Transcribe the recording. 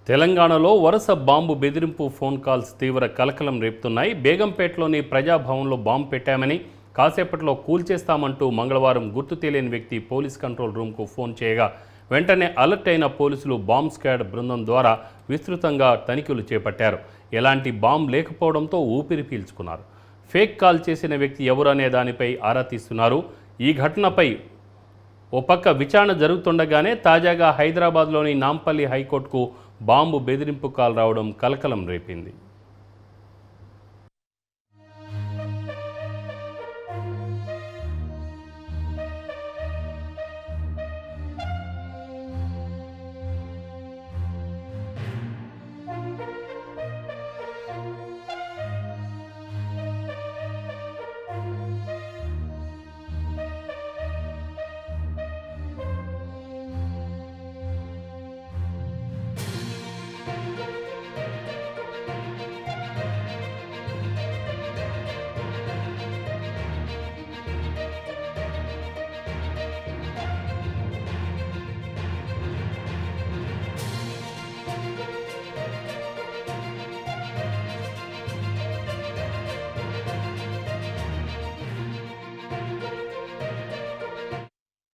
తెలంగాణలో వరుస బాంబు బెదిరింపు ఫోన్ కాల్స్ తీవ్ర కలకలం రేపుతున్నాయి బేగంపేటలోని ప్రజాభవన్లో బాంబు పెట్టామని కాసేపట్లో కూల్చేస్తామంటూ మంగళవారం గుర్తు తెలియని వ్యక్తి పోలీస్ కంట్రోల్ రూమ్కు ఫోన్ చేయగా వెంటనే అలర్ట్ అయిన పోలీసులు బాంబ్ స్క్వాడ్ బృందం ద్వారా విస్తృతంగా తనిఖీలు చేపట్టారు ఎలాంటి బాంబ్ లేకపోవడంతో ఊపిరి పీల్చుకున్నారు ఫేక్ కాల్ చేసిన వ్యక్తి ఎవరనే దానిపై ఆరా తీస్తున్నారు ఈ ఘటనపై ఓ పక్క విచారణ జరుగుతుండగానే తాజాగా హైదరాబాద్లోని నాంపల్లి హైకోర్టుకు బాంబు బెదిరింపు కాల్ రావడం కలకలం రేపింది